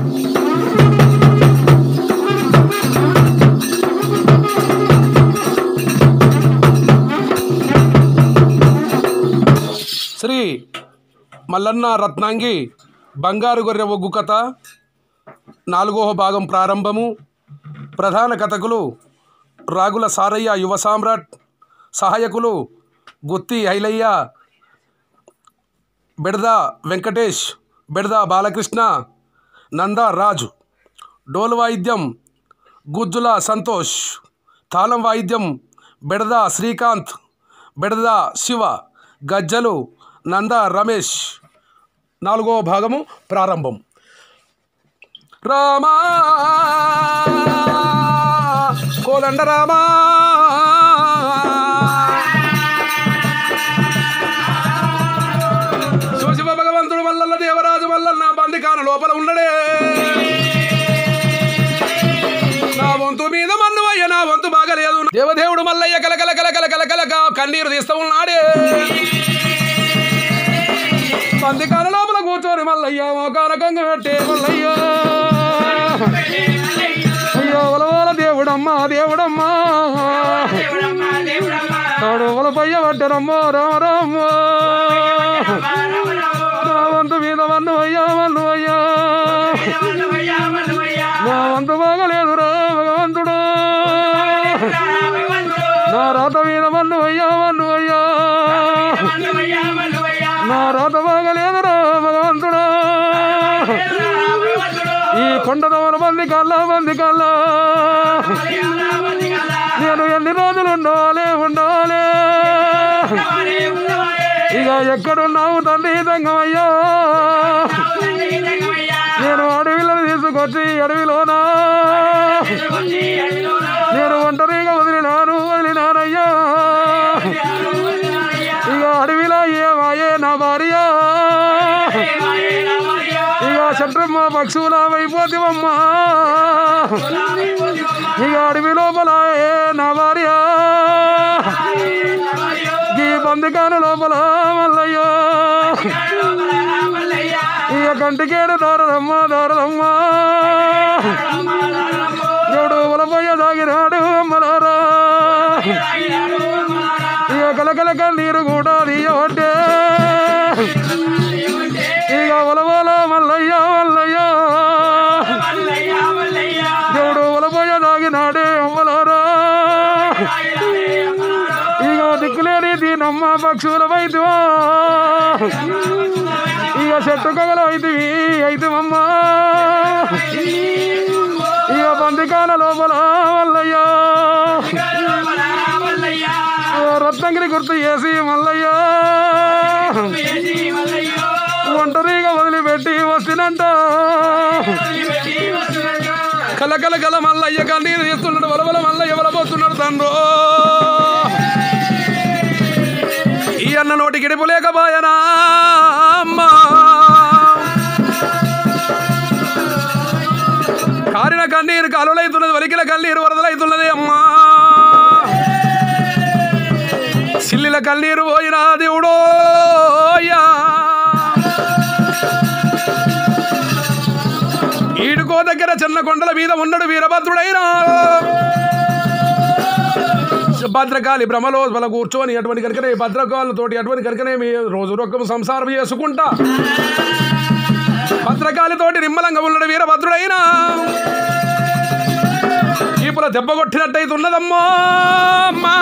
శ్రీ మల్లన్న రత్నాంగి బంగారు గొర్రె ఒగ్గు కథ నాలుగవ భాగం ప్రారంభము ప్రధాన కథకులు రాగుల సారయ్య యువ సామ్రాట్ సహాయకులు గుత్తి ఐలయ్య బెడద వెంకటేష్ బెడద బాలకృష్ణ నంద రాజు డోలు వాయిద్యం గుజ్జుల సంతోష్ తాళం వాయిద్యం బెడద శ్రీకాంత్ బెడద శివ గజ్జలు నంద రమేష్ నాలుగో భాగము ప్రారంభం రామా కోదండ రామా శివశివ భగవంతుడు మల్లన్న దేవరాజు మల్లన్న బందికాన లోపల ఉండడే నా వంతు మీద మన్ను అయ్య నా వంతు బాగలేదు దేవదేవుడు మల్లయ్య కలకల కలకల కలకల కన్నీరు తీస్తూ ఉన్నాడే బందికాన లోపల కూర్చొని మల్లయ్య మోకాన గంగ పెట్టే మల్లయ్య అయ్యో వలవాల దేవుడమ్మా దేవుడమ్మా తాడు వలపయ్య పట్టరమ్మో రామ రామ నా వంతు మీద మన్ను అయ్యా మన్ను అయ్యా నా వంతు బాగలేదు రా భగవంతుడు నా రాత మీద మన్ను అయ్యా మన్ను అయ్యా నా రాత బాగలేదురా భగవంతుడా ఈ కొండదవర మంది కల్లా మంది కల్లా నేను ఎన్ని రోజులు ఉండాలి ఉండాలి ఇక ఎక్కడున్నావు తండ్రి తంగమయ్యా నేను అడవిలను తీసుకొచ్చి అడవిలోనా నేను ఒంటరిగా వదిలినాను వదిలినానయ్యా ఇక అడవిలో ఏమాయే నా భార్య ఇక చంద్రమ్మ పక్షుల అయిపోతివమ్మా ఇక అడవి లోపల ఏ నా భార్య ఈ బందికాన లోపల మల్లయ్యో ఇక కంటికేడు దారదమ్మ దారదమ్మ ఎవడు ఉలపోయ సాగినాడు అమ్మలారా ఇక కలకల కన్నీరు కూడా తీయబట్టే ఇక ఉలవల మల్లయ్య మల్లయ్య దేవుడు ఉలపోయ సాగినాడే అమ్మలారా ఇక దిక్కులేని దీనమ్మ పక్షుల వైద్యమా ఇక చెట్టు కగల అయితివి అయితమమ్మా ఇక బందికాల లోపల మల్లయ్యా రత్నగిరి గుర్తు చేసి మల్లయ్యా ఒంటరిగా వదిలిపెట్టి వస్తున్నంట కలకల కల మల్లయ్య కన్నీరు తీస్తున్నాడు వలవల మల్లయ్య వలబోతున్నాడు తండ్రు ఈ అన్న నోటి గిడిపు లేకపోయనా అమ్మా కారిన కన్నీరు కాలువలైతున్నది వలికిల కన్నీరు వరదలైతున్నది అమ్మా సిల్లిల కన్నీరు పోయినా దేవుడో అయ్యా ఈడుకో దగ్గర చిన్న కొండల మీద ఉన్నాడు వీరభద్రుడైనా భద్రకాళి భ్రమలో బల కూర్చొని అటువంటి కనుకనే భద్రకాలతోటి అటువంటి కనుకనే మీ రోజు రొక్కం సంసారం చేసుకుంటా భద్రకాళితోటి నిమ్మలంగా ఉన్నాడు వీరభద్రుడైనా ఈపుల దెబ్బ కొట్టినట్టయితే ఉన్నదమ్మా అమ్మా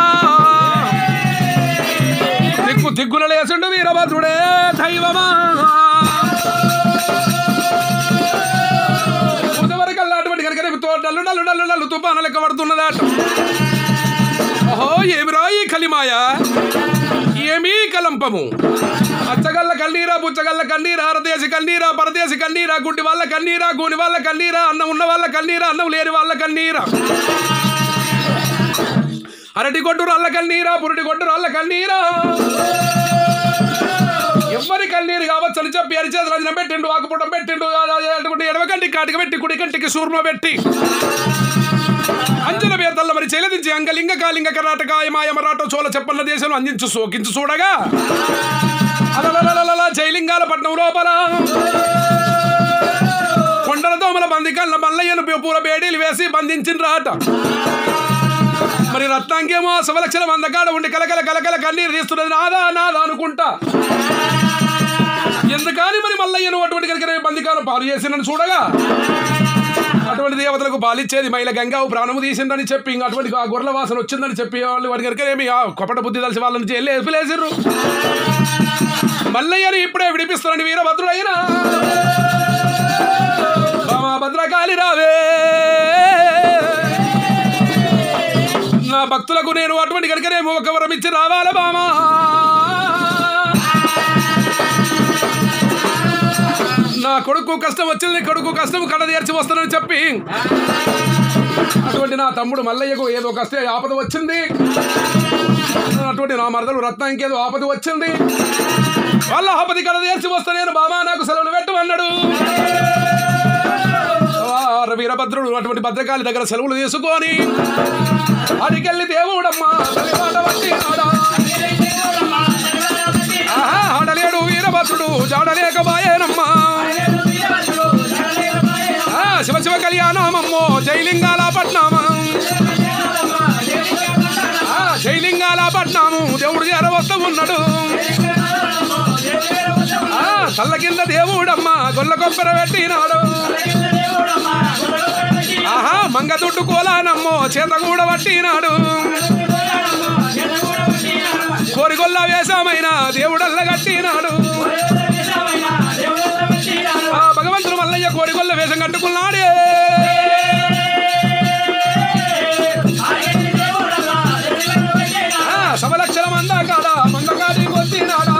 దిక్కు దిగ్గుల లేచుండు వీరభద్రుడే దైవమా ఉదవరకల్లా అటువంటి కనుక తోటలు నల్లు నల్లు నల్లు తుఫాను లెక్క పడుతున్నదాట ఓహో ఏమిరా ఈ కలిమాయ ఏమీ కలంపము అచ్చగల్ల కన్నీరా పుచ్చగల్ల కన్నీరా అరదేశి కన్నీరా పరదేశి కన్నీరా గుడ్డి వాళ్ళ కన్నీరా గూని వాళ్ళ కన్నీరా అన్నం ఉన్న వాళ్ళ కన్నీరా అన్నం లేని వాళ్ళ కన్నీరా అరటి కొట్టు రాళ్ళ కన్నీరా పురుటి కొట్టు రాళ్ళ కన్నీరా ఎవరి కన్నీరు కావచ్చు అని చెప్పి అరిచేతులు అదిన పెట్టిండు ఆకుపుటం పెట్టిండు అటువంటి ఎడమ కంటికి కాటికి పెట్టి కుడి కంటికి సూర్మ పెట్టి అంజన పేదల్ల మరి చెలదించి అంగలింగ కాలింగ కర్ణాటక మాయ మరాఠో చోళ చెప్పన్న దేశంలో అందించు సోకించు చూడగా అలలలలలల జైలింగాల పట్నం లోపల కొండల దోమ బందికల్ల మల్లయ్యను పూల బేడీలు వేసి బంధించిండ్రాట మరి రత్నాంకేమో శివలక్షణ మందకాడ ఉండి కలకల కలకల కన్నీరు తీస్తున్నది నాదా నాదా అనుకుంటా ఎందుకని మరి మల్లయ్యను అటువంటి కనుక బందికాలను పాలు చేసిందని చూడగా అటువంటి దేవతలకు పాలిచ్చేది మైల గంగావు ప్రాణము తీసిందని చెప్పి ఇంకా అటువంటి ఆ గొర్రెల వాసన వచ్చిందని చెప్పి వాళ్ళు వాడి కనుక ఏమి ఆ కొపట బుద్ధి తెలిసి వాళ్ళ నుంచి వెళ్ళి ఎపిలేసిర్రు మల్లయ్యని ఇప్పుడే విడిపిస్తానని వీరభద్రుడైనా బామా భద్రకాళి రావే నా భక్తులకు నేను అటువంటి కనుకనేమో ఒక వరం ఇచ్చి రావాల బామా నా కొడుకు కష్టం వచ్చింది కొడుకు కష్టం కడ తీర్చి వస్తానని చెప్పి అటువంటి నా తమ్ముడు మల్లయ్యకు ఏదో కష్టం ఆపద వచ్చింది అటువంటి నా మరదలు రత్న ఇంకేదో ఆపద వచ్చింది వాళ్ళ ఆపది కడ తీర్చి వస్తా నేను బాబా నాకు సెలవులు పెట్టు అన్నాడు ఆ వీరభద్రుడు అటువంటి భద్రకాళి దగ్గర సెలవులు తీసుకొని అడికెళ్ళి దేవుడమ్మా తల్లి మాట పట్టినాడా ఆహా, ఆడలేడు వీరభద్రుడు జాడలేక బాయేనమ్మా ఆ, శివ శివ కళ్యాణమమ్మో జైలింగాల పట్నామా ఆ, జైలింగాల పట్నాము దేవుడు చేరవస్తూ ఉన్నాడు ఆ, కళ్ళ కింద దేవుడమ్మ గొల్ల కొబ్బర పెట్టినాడు ఆహా మంగ దుడ్డు కోలానమ్మో చేత కూడా పట్టినాడు కోరిగొల్ల వేషమైన దేవుడల్ల కట్టినాడు ఆ భగవంతుడు మల్లయ్య కోరిగొల్ల వేషం కట్టుకున్నాడే ఆ, సవలక్షణం అందా కాదా మందకాడి వచ్చినాడా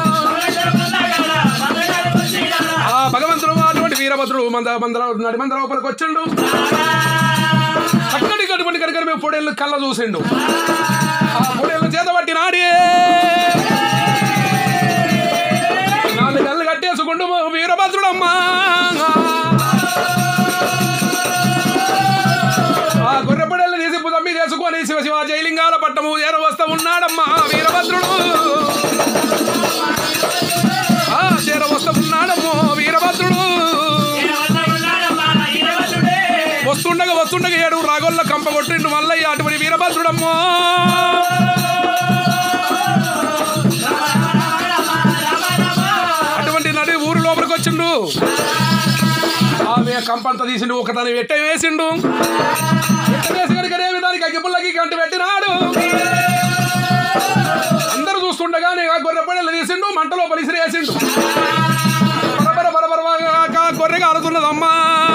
ఆ భగవంతుడు అటువంటి వీరభద్రుడు మంద మందర నడి మంద లోపలికి వచ్చిండు చక్కటి అటువంటి కనుక మేము పొడేళ్ళు కళ్ళ చూసిండు ఆ పొడేళ్ళు చేత పట్టి నాడే నాలుగు కళ్ళు కట్టేసుకుంటూ వీరభద్రుడమ్మా ఆ గొర్రె పొడేళ్ళు తీసి పుదమ్మి చేసుకొని శివ శివ జైలింగాల పట్టము చేర వస్తా ఉన్నాడమ్మా వీరభద్రుడు ఆ చేర వస్తా ఉన్నాడమ్మో వీరభద్రుడు వస్తుండగా వస్తుండగా ఏడు రాగొల్ల కంప కొట్టిండు మల్లయ్య అటువంటి వీరభద్రుడమ్మో అటువంటి నడి ఊరు లోపలికి వచ్చిండు ఆమె కంపంతా తీసిండు ఒక తన వెట్ట వేసిండు వెట్ట వేసి కనుకనేమి దానికి అగ్గిపుల్లకి గంట పెట్టినాడు అందరూ చూస్తుండగానే ఆ గొర్రె పడేలు తీసిండు మంటలో పలిసిరి వేసిండు బరబర బరబర గొర్రె కాలుతున్నదమ్మా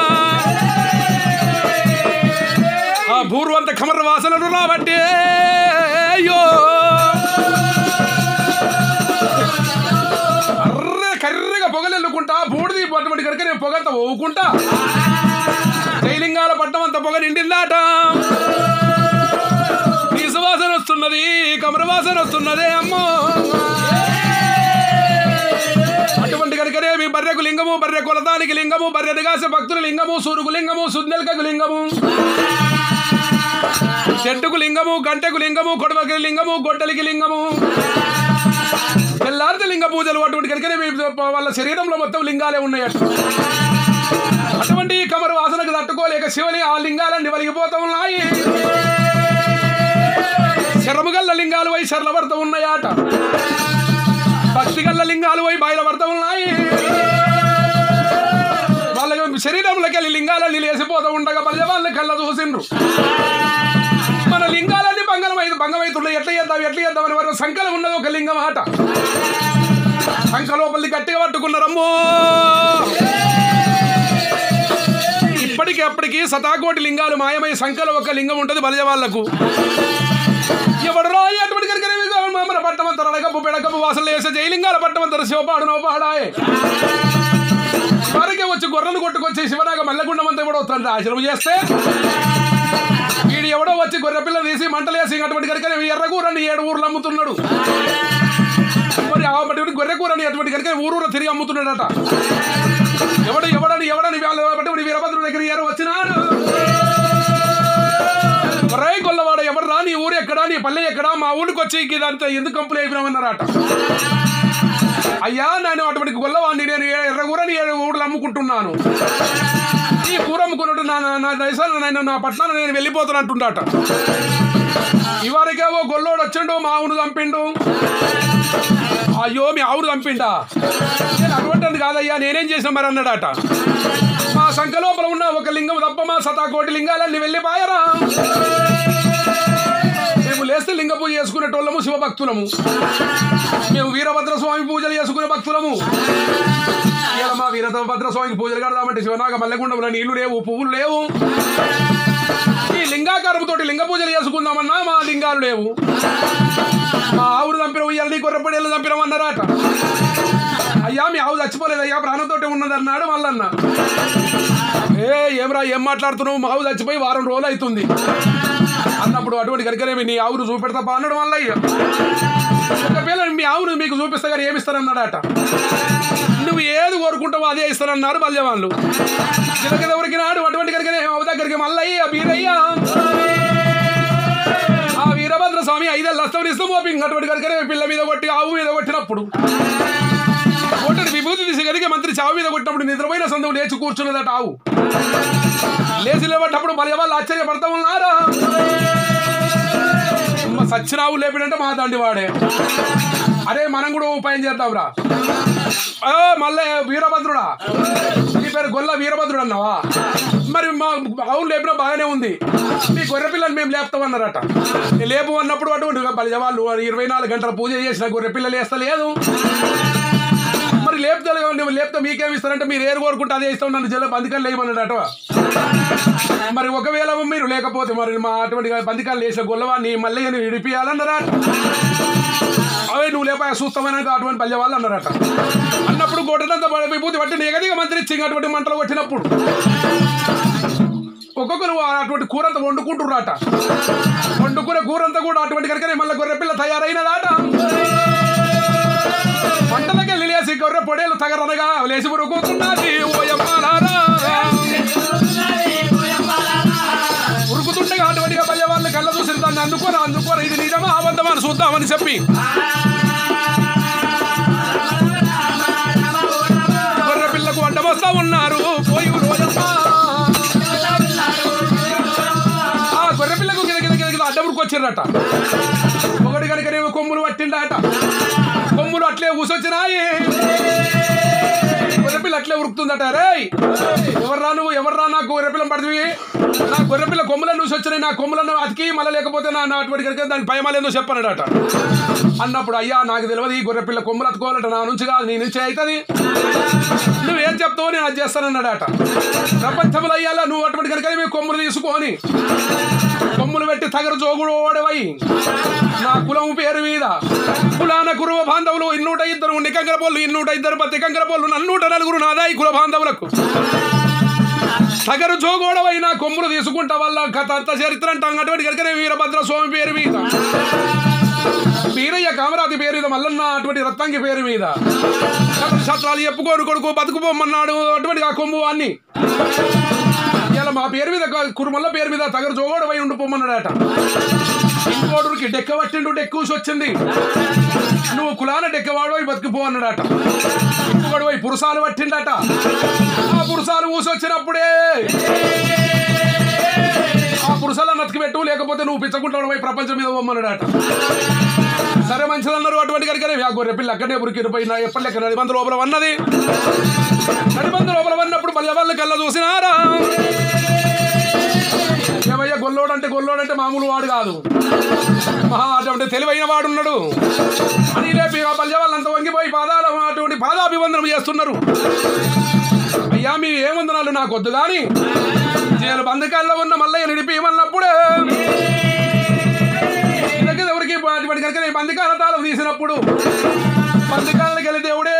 ఆ పూర్వంత కమర వాసనలు రాబట్టే అయ్యో అర్రె కర్రెగా పొగలెల్లుకుంటా బూడిది అటువంటి కనుక నేను పొగంత ఓవుకుంటా జైలింగాల పట్టం అంత పొగ నిండిందాట నీసు వాసన వస్తున్నది కమర వాసన వస్తున్నదే అమ్మో అటువంటి కనుకనే మీ బర్రెకు లింగము బర్రె కొలదానికి లింగము బర్రె దిగాసే భక్తుల లింగము సూరుకు లింగము సుందెలకకు లింగము చెట్టుకు లింగము గంటకు లింగము కొడవకి లింగము గొడ్డలికి లింగము తెల్లారితే లింగ పూజలు అటువంటి కనుకనే మీ వాళ్ళ శరీరంలో మొత్తం లింగాలే ఉన్నాయట అటువంటి కమరు వాసనకు తట్టుకోలేక శివని ఆ లింగాలన్నీ వలిగిపోతూ ఉన్నాయి శరముగల్ల లింగాలు వై శర్లవర్త ఉన్నాయట భక్తి గల్ల లింగాలు పోయి బయలుపడత ఉన్నాయి వాళ్ళ శరీరంలోకి వెళ్ళి లింగాలన్నీ లేసిపోతూ ఉండగా మళ్ళీ వాళ్ళ కళ్ళ చూసిండ్రు మన లింగాలన్నీ భంగం అయితే భంగం అవుతున్నాయి ఎట్లా చేద్దాం ఎట్లా చేద్దాం అని వారు సంకలం ఉన్నది ఒక లింగం ఆట సంఖ లోపలికి గట్టిగా పట్టుకున్నారమ్మో ఇప్పటికి అప్పటికి శతాకోటి లింగాలు మాయమై సంఖ్యలో ఒక లింగం ఉంటుంది బలిజ వాళ్ళకు ఎవడు రాయి అటువంటి కనుక మన పట్టమంతరు అడగపు పెడకపు వాసనలు వేసే జైలింగాల పట్టమంతరు శివపాడు నోపాడాయే వారికి వచ్చి గొర్రెలు కొట్టుకొచ్చి శివనాగ మల్లగుండం అంతా కూడా వస్తుంది ఆశ్రమం చేస్తే వీడు ఎవడో వచ్చి గొర్రె పిల్ల తీసి మంటలేసి అటువంటి కనుక ఎర్రగూరని ఏడు ఊర్లు అమ్ముతున్నాడు మరి ఆ బట్టి గొర్రె కూరని అటువంటి కనుక ఊరూర తిరిగి అమ్ముతున్నాడట ఎవడు ఎవడని ఎవడని వాళ్ళు బట్టి వీరభద్రుడి దగ్గర ఎవరు వచ్చినాడు రై గొల్లవాడ ఎవరు రా నీ ఊరు ఎక్కడా నీ పల్లె ఎక్కడా మా ఊరికి వచ్చి ఇదంతా ఎందుకు కంపులు అయిపోయినామన్నారట అయ్యా నేను అటువంటి గొల్లవాడిని నేను ఎర్రగూరని ఏడు ఊర్లు అమ్ముకుంటున్నాను ఈ కూరమ్ముకున్నట్టు నా నా- నా దయసాలు నేను నా పట్నాన్ని నేను వెళ్ళిపోతానంటుండట ఇవరికేవో గొల్లోడు వచ్చిండు మా ఆవును చంపిండు అయ్యో మీ ఆవును చంపిండా నేను అటువంటిది కాదయ్యా నేనేం చేసిన మరి అన్నాడట మా సంఖ లోపల ఉన్న ఒక లింగం తప్ప మా సతాకోటి లింగాలన్నీ వెళ్ళిపోయారా మేము లేస్తే లింగ పూజ చేసుకునేటోళ్ళము శివభక్తులము మేము వీరభద్ర స్వామి పూజలు చేసుకునే భక్తులము ఇలా మా వీరభద్ర స్వామికి పూజలు కడదామంటే శివనాగ మల్లెగుండంలో నీళ్లు లేవు పువ్వులు లేవు ఈ లింగాకారముతోటి లింగ పూజలు చేసుకుందామన్నా మా లింగాలు లేవు మా ఆవును చంపిన ఉయ్యాలని కొర్రపడేళ్ళు చంపినమన్నారట అయ్యా మీ ఆవు చచ్చిపోలేదు అయ్యా ప్రాణంతోటి ఉన్నదన్నాడు మల్లన్న ఏ ఏమరా ఏం మాట్లాడుతున్నావు మా ఆవు చచ్చిపోయి వారం రోజులు అవుతుంది అన్నప్పుడు అటువంటి కనుకనేమి నీ ఆవును చూపెడతా పా అన్నాడు మల్లయ్య ఒకవేళ మీ ఆవును మీకు చూపిస్తా కానీ ఏమిస్తానన్నాడట నువ్వు ఏది కోరుకుంటావో అదే ఇస్తానన్నారు బల్యవాళ్ళు కిందకి ఎవరికి నాడు అటువంటి కనుకనే ఆవు దగ్గరికి మల్లయ్య బీరయ్య ఆ వీరభద్ర స్వామి ఐదేళ్ళు అస్తం ఇస్తాం ఓపింగ్ అటువంటి కనుకనే పిల్ల మీద కొట్టి ఆవు మీద కొట్టినప్పుడు కొట్టడి విభూతి తీసి కనుక మంత్రి చావు మీద కొట్టినప్పుడు నిద్రపోయిన సందం లేచి కూర్చున్నదట ఆవు లేచి లేవటప్పుడు బలి వాళ్ళు ఆశ్చర్యపడతా ఉన్నారా అమ్మ సచ్చినావు లేపిడంటే మా దండి వాడే అరే మనం కూడా ఉపాయం చేద్దాంరా ఆ, మళ్ళీ వీరభద్రుడా నీ పేరు గొల్ల వీరభద్రుడు అన్నావా మరి మా ఆవులు లేపినా బాగానే ఉంది మీ గొర్రె పిల్లలు మేము లేపుతామన్నారట లేపు అన్నప్పుడు అటువంటి బలి వాళ్ళు ఇరవై నాలుగు గంటల పూజ చేసిన గొర్రె పిల్లలు వేస్తలేదు మరి లేపుతా నువ్వు లేపితే మీకేమి ఇస్తారంటే మీరు ఏరు కోరుకుంటే అదే ఇస్తాం నన్ను జల్ల బందికాలు లేయమన్నాడట మరి ఒకవేళ మీరు లేకపోతే మరి మా అటువంటి బందికాలు వేసిన గొల్లవాన్ని మళ్ళీ విడిపియాలన్నారా అవే నువ్వు లేపా చూస్తామని అటువంటి పల్లె వాళ్ళు అన్నారట అన్నప్పుడు గొడ్డనంత విభూతి పట్టి నెగదిగా మంత్రి ఇచ్చి అటువంటి మంటలు కొట్టినప్పుడు ఒక్కొక్కరు అటువంటి కూరంతా వండుకుంటున్నారట వండుకునే కూరంతా కూడా అటువంటి కనుక మళ్ళీ గొర్రె పిల్ల తయారైనదాట పంటలకి వెళ్ళి లేసి గొర్రె పొడేలు తగరనగా లేచి ఉరుకుతున్నది ఓయమ్మారారా ఉరుకుతుండగా అటువంటిగా పల్లె వాళ్ళు కళ్ళ చూసి దాన్ని అందుకోరా అందుకోరా ఇది నిజమా అబద్ధమా అని చూద్దామని చెప్పి గొర్రె పిల్లకు అడ్డం వస్తా ఉన్నారు పోయి రోజమ్మ ఆ గొర్రె పిల్లకు గిద గిద గిద గిద అడ్డమురికి వచ్చిర్రట ఒకటి కనుకనేమో కొమ్ములు పట్టిండట కొమ్ములు అట్లే ఊసొచ్చినాయి గొర్రెపిల్ల అట్లే ఉరుకుతుందట రే ఎవర్రా నువ్వు ఎవర్రా నా గొర్రెపిల్లం పడుతుంది నా గొర్రెపిల్ల కొమ్ములను చూసి వచ్చినాయి నా కొమ్ములను అతికి మళ్ళీ లేకపోతే నా నా అటువంటి కనుక దానికి భయమాలేదో చెప్పన్నాడట అన్నప్పుడు అయ్యా నాకు తెలియదు ఈ గొర్రెపిల్ల కొమ్ములు అతుకోవాలంట నా నుంచి కాదు నీ నుంచి అవుతుంది నువ్వేం చెప్తావో నేను అది చేస్తానన్నాడట ప్రపంచంలో అయ్యాలా నువ్వు అటువంటి కనుక మీ కొమ్ములు తీసుకొని కొమ్ములు పెట్టి తగరు జోగుడు ఓడవై నా కులం పేరు మీద కులాన కురువ బాంధవులు ఇన్నూట ఇద్దరు నికంగర పోళ్ళు ఇన్నూట ఇద్దరు పత్తి కంకర పోళ్ళు నన్నూట నలుగురు నాదాయి కుల బాంధవులకు తగరు జోగోడవై నా కొమ్ములు తీసుకుంటా వల్ల కథ అంత చరిత్ర అంటాం అటువంటి కనుకనే వీరభద్ర స్వామి పేరు మీద వీరయ్య కామరాతి పేరు మీద మల్లన్న అటువంటి రత్నంగి పేరు మీద కథల శాస్త్రాలు చెప్పుకోను కొడుకు బతుకుపోమన్నాడు అటువంటి ఆ కొమ్ము అన్ని ఇలా మా పేరు మీద కా- కురుమల్ల పేరు మీద తగరు జోగోడు పోయి ఉండిపోమన్నాడట ఇంకోడుకి డెక్క పట్టిండు డెక్కూసి వచ్చింది నువ్వు కులాన డెక్కవాడు పోయి బతికిపో అన్నాడట ఇంకొకడు పోయి పురుసాలు పట్టిండట ఆ పురుసాలు ఊసి వచ్చినప్పుడే ఆ పురుషాలను నతికి పెట్టు లేకపోతే నువ్వు పిచ్చకుంటాడు పోయి ప్రపంచం మీద పోమన్నాడట సరే మంచిది అన్నారు అటువంటి కనుకనే ఆ గొర్రె పిల్ల అక్కడే ఉరికి పోయినా ఎప్పటి లెక్క నడిబంద లోపల వన్నది నడిబంద లోపల వన్నప్పుడు మళ్ళీ వాళ్ళ కల్లా చూసినారా ఏమయ్యా గొల్లోడు అంటే గొల్లోడు అంటే మామూలు వాడు కాదు మహా అటువంటి తెలివైన వాడు ఉన్నాడు అని రేపు ఆ పల్లె వాళ్ళంతా వంగిపోయి పాదాల అటువంటి పాదాభివందనం చేస్తున్నారు అయ్యా మీ ఏమందనాలు నాకు వద్దు కానీ జైలు బంధకాల్లో ఉన్న మల్లయ్య నిడిపిమన్నప్పుడే దగ్గర ఎవరికి అటువంటి కనుక నేను బంధకాల తాళం తీసినప్పుడు బంధకాలకు వెళ్ళి దేవుడే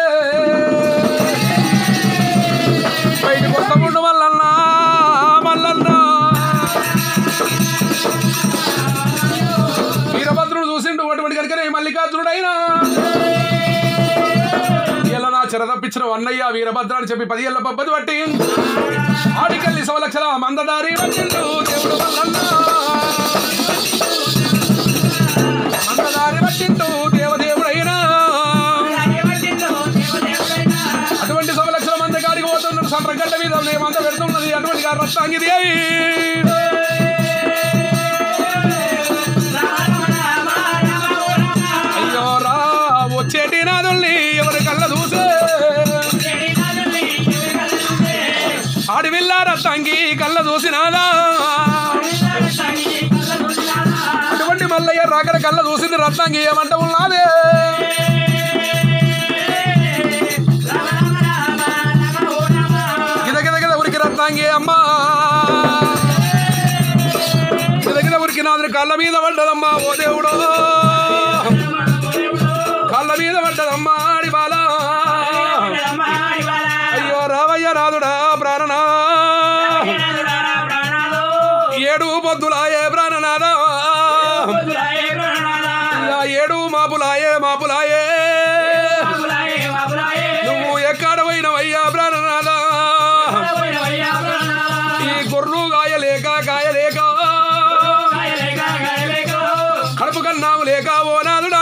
బయటకు వస్తకుండా మల్లన్నా మల్లన్నా వీరభద్రుడు చూసిండు అటువంటి కనుక మల్లికార్జునుడైనా ఇలా నా చెర తప్పించిన అన్నయ్య వీరభద్ర అని చెప్పి పది ఏళ్ళ పబ్బది పట్టి ఆడికెళ్ళి సవలక్షల మందదారి వచ్చిండు దేవుడు మల్లన్న మందదారి పట్టిండు దేవదేవుడైనా అటువంటి సవలక్షల మంద కాడికి పోతున్నాడు సండ్రగడ్డ మీద మేమంతా పెడుతున్నది అటువంటి రత్నాంగి దేవి అయ్యో రా వచ్చేటి నాదుల్ని ఎవరి కళ్ళ చూసే ఆడివిల్ల రత్నాంగి కళ్ళ చూసినాదా అటువంటి మల్లయ్య రాకడ కళ్ళ చూసింది రత్నాంగి ఏమంట ఉన్నదే గిద గిద గిద ఉరికి రత్నాంగి అమ్మా గిద గిద ఉరికి నాదుని కళ్ళ మీద పడ్డదమ్మా ఓ దేవుడు కళ్ళ మీద పడ్డదమ్మా ఆడి బాలా అయ్యో రావయ్య రాదుడా ప్రాణనా ఏడు పొద్దులాయే ప్రాణనాదా ఇలా ఏడు మాపులాయే మాపులాయే నువ్వు ఎక్కడ పోయినవయ్యా ప్రాణనాదా ఈ గొర్రు గాయలేక గాయలేక కడుపు కన్నాము లేక ఓ నాదుడా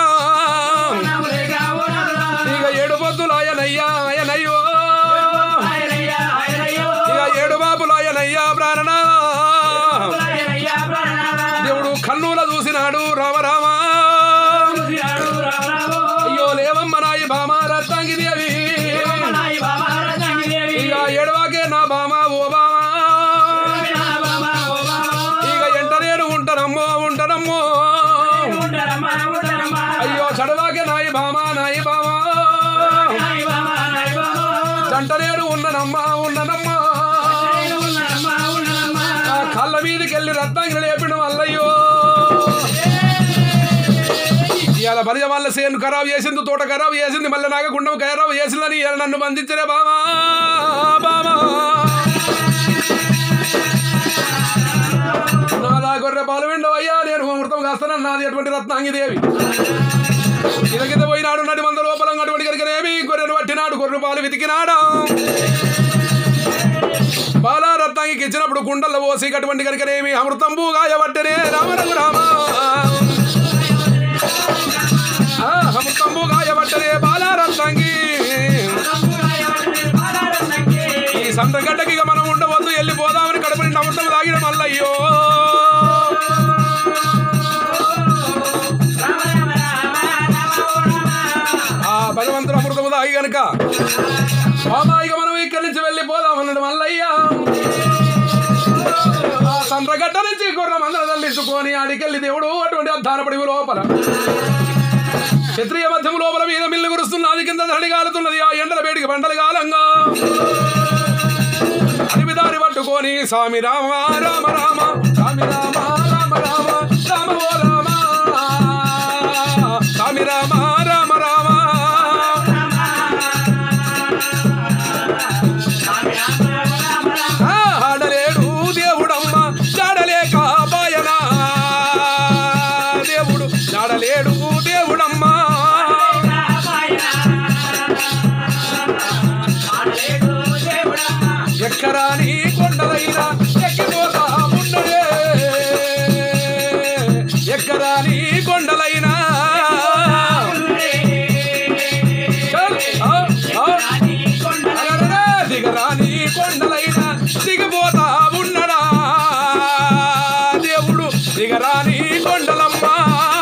ఇక ఏడు పొద్దులాయనయ్యా ఆయనయ్యో ఇక ఏడు బాబులాయనయ్యా ప్రాణనా దేవుడు కన్నుల చూసినాడు రామ రామ అయ్యో లేవమ్మ నాయి బామ రత్నాంగిది అవి ఇక ఏడవాకే నా బామ ఓ బామ ఇక ఎంట నేను ఉంటానమ్మో ఉంటానమ్మో అయ్యో చడవాకే నాయి బామ నాయి బామ జంట నేను ఉన్ననమ్మా ఉన్ననమ్మా ఆ కళ్ళ మీదకి వెళ్ళి రత్నాంగిరి లేపిన వల్లయ్యో ఇవాళ భర్య వాళ్ళ సేను ఖరాబ్ చేసింది తోట ఖరాబ్ చేసింది మళ్ళీ నాగ గుండం ఖరాబ్ చేసిందని ఇవాళ నన్ను బంధించరే బామా బామా నాదా గొర్రె పాలు విండవయ్యా నేను అమృతం కాస్తానని నాది అటువంటి రత్నాంగిదేవి ఇదకిత పోయినాడు నడి మంద లోపల అటువంటి కనుకనేమి గొర్రెను పట్టినాడు గొర్రె పాలు వెతికినాడా బాలారత్నానికి ఇచ్చినప్పుడు కుండల్లో పోసి అటువంటి కనుకనేమి అమృతంబు గాయబట్టనే రామరఘు రామ ఆ, అమృతంబు గాయబట్టనే బాలారత్నాంగి ఈ సంద్రగడ్డకి ఇక మనం ఉండవద్దు వెళ్ళిపోదామని కడుపు నిండి అమృతం తాగిన మల్లయ్యో ఆ భగవంతుడు అమృతము తాగి గనుక మామా ఇక మనం ఇక్కడి నుంచి వెళ్ళిపోదామన్నాడు మల్లయ్య ఆ సంద్రగడ్డ నుంచి గుర్ర మందర తల్లించుకొని ఆడికెళ్ళి దేవుడు అటువంటి అద్దానపడి లోపల క్షత్రియ మధ్యము లోపల మీద మిల్లు కురుస్తున్నది కింద దడి కాలుతున్నది ఆ ఎండల వేడికి బండలు కాలంగా అడివిదారి పట్టుకొని స్వామి రామ రామ రామ స్వామి రామ రామ రామ రామ ఓ రామ స్వామి రామ రామ రామ ఆ, ఆడలేడు దేవుడమ్మ జాడలేక బాయనా దేవుడు జాడలేడు దేవుడమ్మ ఎక్కరాని కొండలైనా ఎక్కిపోతా ఉన్నదే ఎక్కరాని కొండలైనా చల్, ఆ, ఆ. అగరగా దిగరాని కొండలైనా దిగిపోతా ఉన్నడా దేవుడు దిగరాని కొండలమ్మా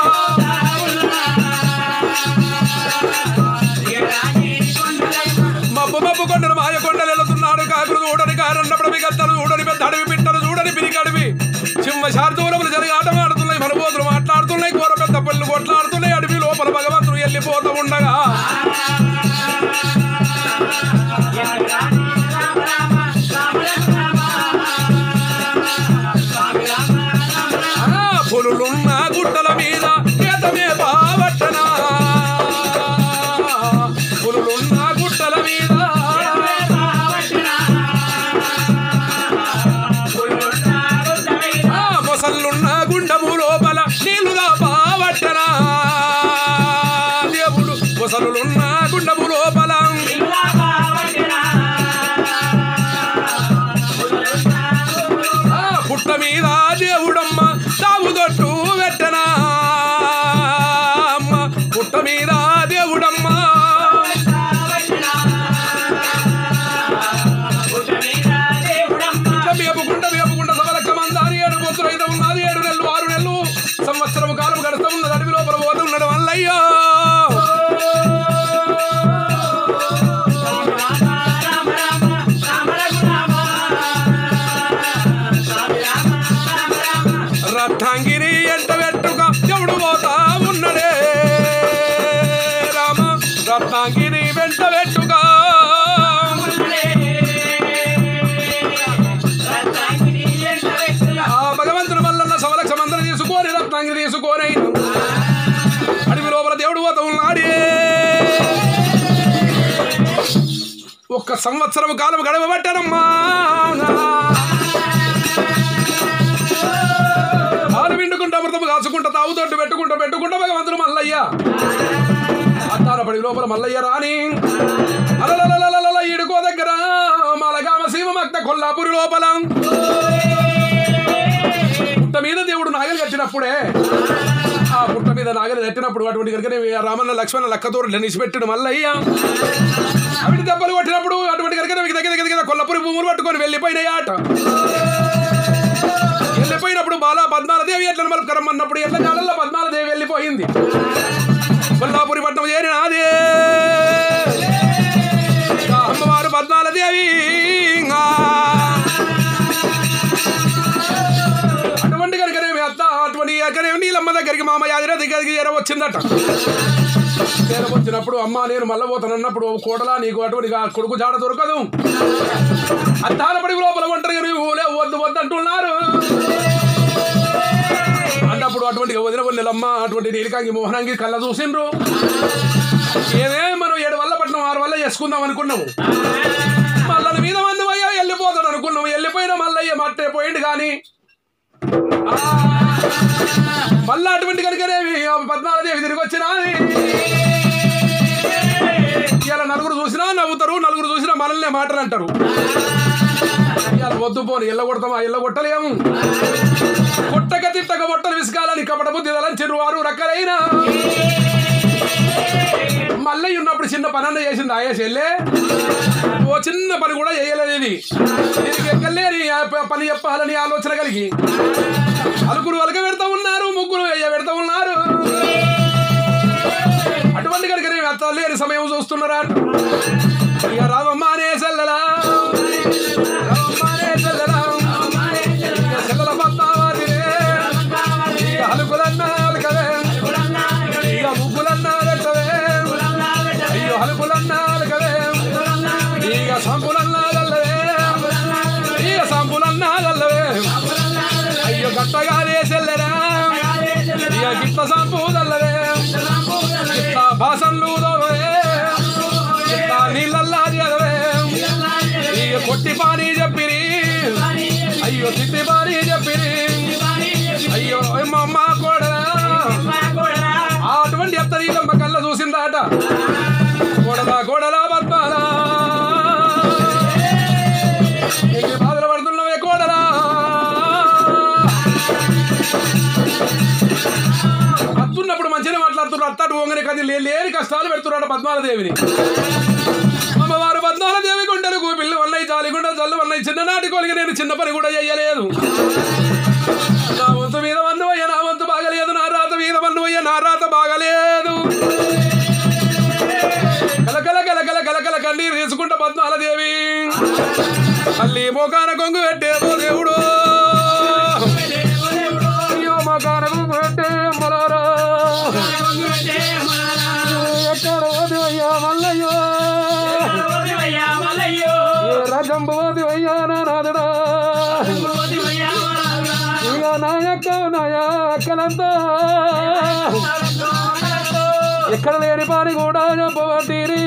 మబ్బు మబ్బు కొండలు మాయ కొండలు వెళుతున్నాడు కాకులు చూడని కారన్నప్పుడు మిగత్తలు చూడని పెద్ద అడవి పిట్టలు చూడని పిరికడివి సింహ శార్దూరములు జరిగి ఆటమాడుతున్నాయి మనబోతులు మాట్లాడుతున్నాయి కూర పెద్ద పళ్ళు కొట్లాడుతున్నాయి అడవి లోపల భగవంతుడు వెళ్ళిపోతూ ఉండగా ఆ, పులులున్న గుట్టల మీద కేతమే బావట్టనా పులులున్న గుట్టల మీద ఆ, మొసళ్ళున్న గుండము లోపల నీళ్ళుగా బావట్టనా దేవుడు మొసలున్న గుండము లోపల ఆ, పుట్ట మీద దేవుడమ్మ తావుదొట్టు వెట్టనా అమ్మ పుట్ట మీద దేవుడమ్మ చెయ్యపు ఒక్క సంవత్సరం కాలం గడవబట్టారమ్మా పాలు విండుకుంటా అమృతం కాచుకుంటా తాగుతోటి పెట్టుకుంటా పెట్టుకుంటా భగవంతుడు మల్లయ్య అత్తారపడి లోపల మల్లయ్య రాని అలలలలలల ఈడుకో దగ్గర మలగామ సీమ మక్త కొల్లాపురి లోపల పుట్ట మీద దేవుడు నాగలి కట్టినప్పుడే ఆ పుట్ట మీద నాగలి కట్టినప్పుడు అటువంటి కనుక రామన్న లక్ష్మణ లక్కతోరు నిలిచిపెట్టాడు మల్లయ్య అవిటి దెబ్బలు కొట్టినప్పుడు అటువంటి కనుక దగ్గర దగ్గర దగ్గర కొల్లపురి భూములు పట్టుకొని వెళ్ళిపోయినాయి ఆట వెళ్ళిపోయినప్పుడు బాలా పద్మాలదేవి ఎట్లా మలుపుకరమ్మన్నప్పుడు ఎట్ల కాలంలో పద్మాలదేవి వెళ్ళిపోయింది కొల్లాపురి పట్నం చేరినాదే ఇంకా అమ్మవారు పద్మాలదేవి ఇంకా అటువంటి కనుకనే మీ అత్త అటువంటి కనుకనే నీలమ్మ దగ్గరికి మామ యాదిరా దగ్గరికి ఎర వచ్చిందట ఎర వచ్చినప్పుడు అమ్మ నేను మళ్ళా పోతానన్నప్పుడు కోటలా నీకు అటువంటి గా- కొడుకు జాడ దొరకదు అత్తానపడి లోపల ఒంటరిగా నువ్వు లే, వద్దు వద్దు అంటున్నారు అన్నప్పుడు అటువంటి వదిన వల్లెలమ్మ అటువంటి నీలికాంగి మోహనాంగి కళ్ళ చూసిండ్రు ఏమే మనం ఏడు వల్ల పట్నం ఆరు వల్ల చేసుకుందాం అనుకున్నాము మల్లల మీద మంది అయ్యా వెళ్ళిపోతాడు అనుకున్నాము వెళ్ళిపోయిన మల్లయ్య మట్టే పోయిండు కానీ ఆ, మళ్ళా అటువంటి కనుకనేవి పద్మాలదేవి తిరిగి వచ్చినా ఇలా నలుగురు చూసినా నవ్వుతారు నలుగురు చూసినా మనల్నే మాటలు అంటారు ఇవాళ వద్దు పోని ఎల్ల కొడతామా ఎల్ల కొట్టలేము కొట్టక తిట్టక బొట్టలు విసుకాలని కపట బుద్ధి తలంచిరు వారు రక్కలైనా మల్లయ్య ఉన్నప్పుడు చిన్న పని అన్న చేసింది ఆయా చెల్లె ఓ చిన్న పని కూడా చేయలేదు ఇది దీనికి ఎక్కలేని ఆ ప- పని చెప్పాలని ఆలోచన కలిగి అలుగురు అలక పెడతా ఉన్నారు ముగ్గురు వెయ్య పెడతా ఉన్నారు అటువంటి కనుక నేను అత్త లేని సమయం చూస్తున్నారా ఇక రామమ్మ అనే సెల్లలా రామమ్మ అనే సెల్లలా ఇక సెల్లల పద్మావతినే ఇక అలుకులన్నా అలకవే ఇక ముగ్గులన్నా పెట్టవే అయ్యో అలుకులన్నా అలకవే ఇక సంపులన్నా గల్లవే ఇక సంపులన్నా గల్లవే అయ్యో గట్టగానే సెల్లరా ఇక గిట్ల సంపు దల్లవే గిట్ల బాసన్లు దోవే గిట్ల నీళ్ళల్లా చదవే ఇక కొట్టి పాని చెప్పిరి అయ్యో తిట్టి పాని చెప్పిరి అయ్యో మా అమ్మ కూడా అటువంటి ఎత్తరీలమ్మ కళ్ళ చూసిందాట గోడలా గోడలా బద్మాలా ఎన్ని బాధలు పడుతున్నవే కోడలా అత్తున్నప్పుడు మంచిగా మాట్లాడుతున్నారు అత్తడు ఓంగనే కది లే- లేని కష్టాలు పెడుతున్నాడు పద్మాలదేవిని అమ్మవారు పద్మాలదేవి గుండెలు గూపిల్లు వన్నయ్య జాలిగుండ జల్లు వన్నయ్య చిన్ననాటి కొలిగి నేను చిన్న పని కూడా చెయ్యలేదు నా వంతు మీద వన్ను అయ్య నా వంతు బాగలేదు నా రాత మీద వన్ను అయ్య నా రాత బాగలేదు కలకల కలకల కలకల కన్నీరు తీసుకుంటా పద్మాలదేవి తల్లి మోకాన కొంగు పెట్టేమో దేవుడు అయ్యో మోకాన కొంగు పెట్టే మలారా ఎక్కడ పోదు అయ్యా మల్లయ్యో ఏ రాజం పోదు అయ్యా నా నాదుడా ఇక నా యొక్క నా అక్కలంతా ఎక్కడ లేని పని కూడా చెప్పబట్టిరి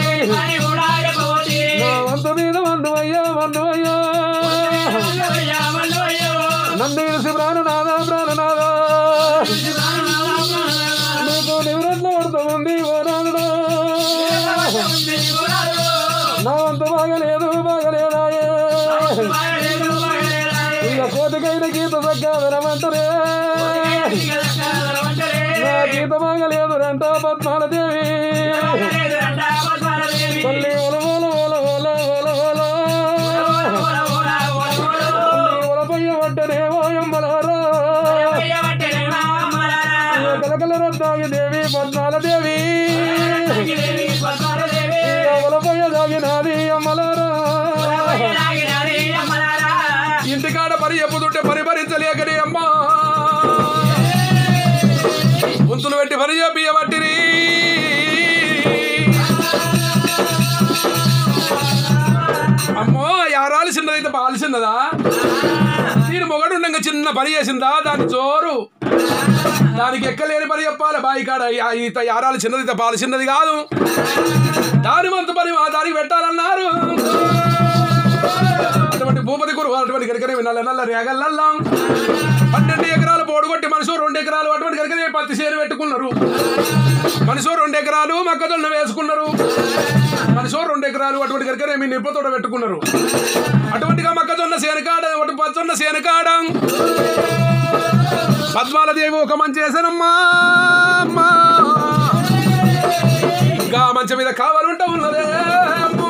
నా వంతు మీద వందు అయ్యా వందు అయ్యా నన్ను ఇడిసి ప్రాణనాథా ప్రాణనాథా నీకు నివృత్తి పడుతుంది ఓ నాదుడా నా వంతు బాగలేదు బాగలేదాయే ఇక కోతికైన గీత సగ్గా వినమంటరే నా గీత బాగలేదు రంట పద్మాలదేవి తల్లి ఒల ఒల ఒల ఒల ఒల ఒల తల్లి ఒలపయ్య వడ్డనే ఓయమ్మలారా కలకల రద్దాగి దేవి పద్మాలదేవి ఒలపయ్య దాగినాది అమ్మలారా ఇంటికాడ పరి చెప్పుతుంటే పరిభరించలేకనే అమ్మా గుంతులు పెట్టి పని చెప్పియబట్టిరి అమ్మో యారాలు చిన్నదైతే పాలు చిన్నదా నేను మొగడుండగా చిన్న పని చేసిందా దాని జోరు దానికి ఎక్కలేని పని చెప్పాలి బాయి కాడ యా- ఈత యారాలు చిన్నది ఈత పాలు చిన్నది కాదు దాని వంతు పని మా దానికి పెట్టాలన్నారు అటువంటి భూపతి గురు అటువంటి కనుకనే నల్ల నల్ల రేగల్లల్లా పన్నెండు ఎకరాలు పోడుగొట్టి మనిషి రెండు ఎకరాలు అటువంటి కనుకనే పత్తి చేరు పెట్టుకున్నారు మనిషి రెండు ఎకరాలు మొక్కజొన్న వేసుకున్నారు మనిషి రెండు ఎకరాలు అటువంటి కనుకనే మీ నిప్పతోట పెట్టుకున్నారు అటువంటిగా మొక్కజొన్న సేనకాడ ఒకటి పచ్చొన్న సేనకాడ పద్మాలదేవి ఒక మంచి చేశానమ్మా అమ్మా. ఇంకా మంచం మీద కావాలంటే ఉన్నదే అమ్మో.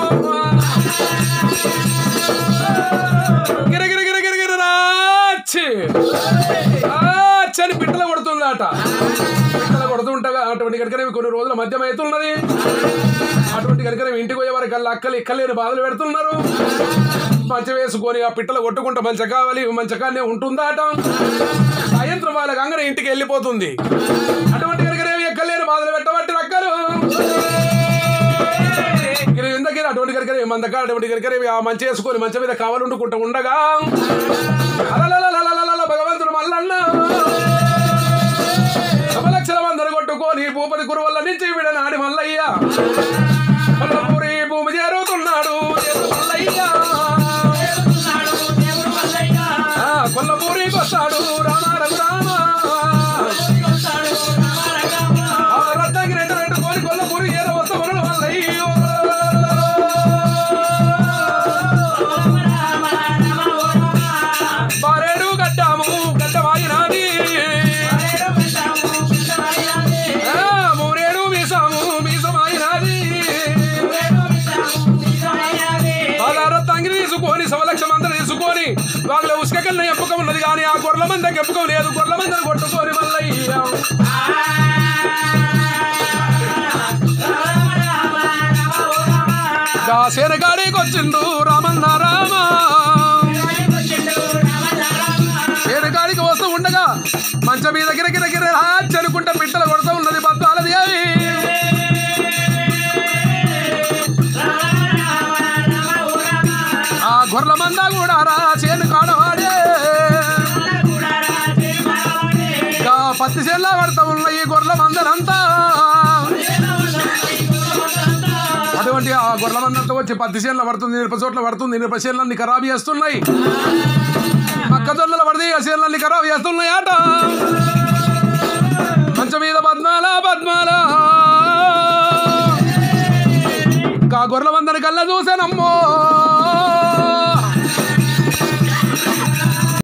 గిర గిర గిర గిర గిర రాచి రాచి అని పిట్టలు కొడుతుందట పిట్టలు కొడుతుంటగా అటువంటి కనుక కొన్ని రోజుల మధ్యం అవుతున్నది అటువంటి కనుక ఇంటికి పోయే వరకు కల్లా అక్కలు ఇక్కలేని బాధలు పెడుతున్నారు మంచం వేసుకొని ఆ పిట్టలు కొట్టుకుంటా మంచ కావాలి మంచకాన్నే ఉంటుందాట సాయంత్రం వాళ్ళ గంగన ఇంటికి వెళ్ళిపోతుంది అటువంటి కనుక ఎక్కలేని బాధలు పెట్టబట్టి రక్కలు ఎందుకే అటువంటి కనుక మందక అటువంటి కనుక ఆ మంచి వేసుకొని మంచం మీద కావాలండుకుంటూ ఉండగా అలలలలలలల భగవంతుడు మల్లన్న సమలక్షల మందరు కొట్టుకొని భూపతి కురువల్ల నుంచి విడనాడి మల్లయ్య కొల్లపూరి భూమి చేరుతున్నాడు దేవుడు మల్లయ్య ఆ, కొల్లపూరికి వస్తాడు రామ రఘు రామ ఆ, రత్నగిరి రెండు పెట్టుకొని కొల్లపూరి ఏదో వస్తామను మల్లయ్యో బారేడు గడ్డాము గడ్డమాయినాది ఆ, మూరేడు మీసాము మీసమాయినాది రత్నాంగిరి తీసుకొని సవలక్ష మందలు తీసుకొని వాళ్ళ ఉసుక కన్నా ఎప్పుకం ఉన్నది కానీ ఆ గొర్రెల మందకి ఎప్పుకం లేదు గొర్రెల మందలు కొట్టుకొని మల్లయ్య గా సేనగాడికి వచ్చిండు రామన్న రామ సేనగాడికి వస్తూ ఉండగా మంచం మీద గిర గిర గిర చెరుకుంట పిట్టలు కొడుతూ ఉన్నది బద్దాలది అవి ఆ గొర్రెల మంద కూడా రా చేను కాడవాడే గా పత్తి చేనులా పడతా ఉన్న ఈ గొర్రెల మందనంతా అటువంటి ఆ గొర్రెల మందంతా వచ్చి పత్తి చేనులో పడుతుంది ఇనుప చోట్ల పడుతుంది ఇనుప చేనులన్నీ ఖరాబ్ చేస్తున్నాయి మొక్కజొన్నలు పడితే ఆ చేనులన్నీ ఖరాబ్ చేస్తున్నాయి ఆట మంచం మీద పద్మాల పద్మాల కా గొర్రెల మందని కళ్ళ చూసానమ్మో